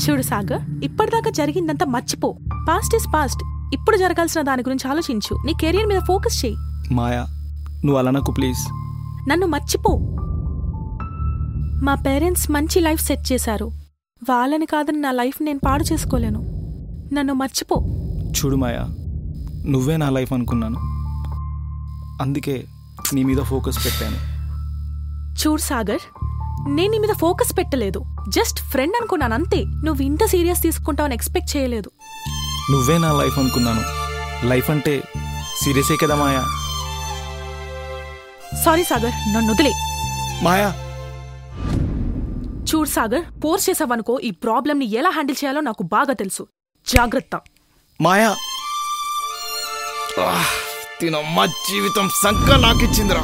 చూడు సాగర్ ఇప్పటిదాకా జరిగిందంతా మర్చిపో పాస్ట్ ఇస్ పాస్ట్ ఇప్పుడు జరగాల్సిన దాని గురించి ఆలోచించు నీ కెరీర్ మీద ఫోకస్ చేయి మాయా నువ్వు అలా నాకు ప్లీజ్ నన్ను మర్చిపో మా పేరెంట్స్ మంచి లైఫ్ సెట్ చేశారు వాళ్ళని కాదని నా లైఫ్ నేను పాడు చేసుకోలేను నన్ను మర్చిపో చూడు మాయా నువ్వే నా లైఫ్ అనుకున్నాను అందుకే నీ మీద ఫోకస్ పెట్టాను చూడు సాగర్ నేను నీ మీద ఫోకస్ పెట్టలేదు జస్ట్ ఫ్రెండ్ అనుకున్నాను అంతే నువ్వు ఇంత సీరియస్ తీసుకుంటావని ఎక్స్పెక్ట్ చేయలేదు నువ్వే నా లైఫ్ అనుకున్నాను లైఫ్ అంటే సీరియసే కదా మాయా సారీ సాగర్ నన్ను వదిలే మాయా చూడు సాగర్ పోర్స్ చేసావనుకో ఈ ప్రాబ్లమ్ని ఎలా హ్యాండిల్ చేయాలో నాకు బాగా తెలుసు జాగ్రత్త మాయా ఆహ్, తినమ్మ జీవితం సంక నాకిచ్చిందిరా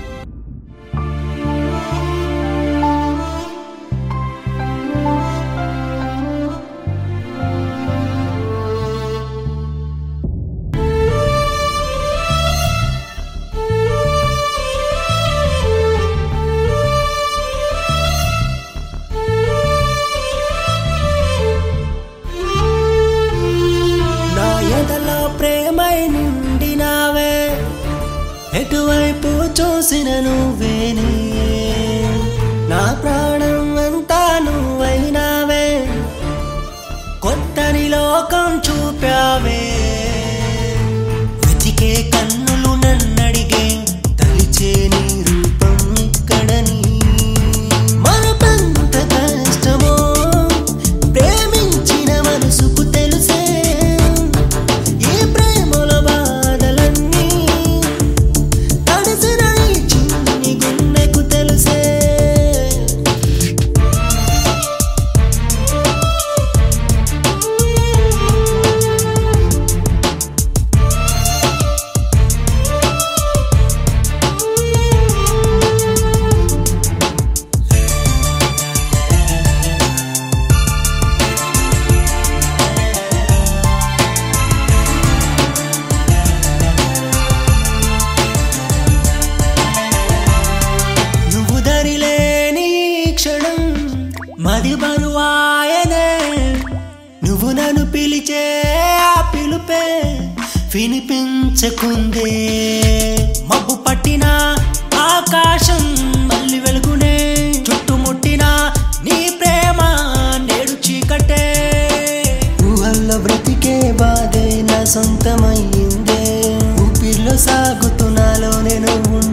నా ఎదలో ప్రేమై నిండినావే ఎటువైపు చూసిన నువ్వేనే నా ప్రాణం అంతా నువ్వైనావే కొత్తని లోకం చూపావే వెతికే కన్నులు నన్నడిగే తలిచే నీ రూపం ఇక్కడని మరపంత కష్టమో ప్రేమించిన మనసుకు తెలుసే ఈ ప్రేమల బాధలన్నీ తడిసిన ఈ చిన్ని గుండెకు తెలుసే నువ్వు దరిలేని ఈ క్షణం మది బరువాయనే నువ్వు నన్ను పిలిచే ఆ పిలుపే వినిపించకుందే మబ్బు పట్టిన ఆకాశం మళ్ళీ వెలుగునే చుట్టుముట్టిన నీ ప్రేమ నేడు చీకటే ఊహల్లో బ్రతికే బాధే నా సొంతమయ్యిందే ఊపిరిలో సాగుతున్నాలో నేను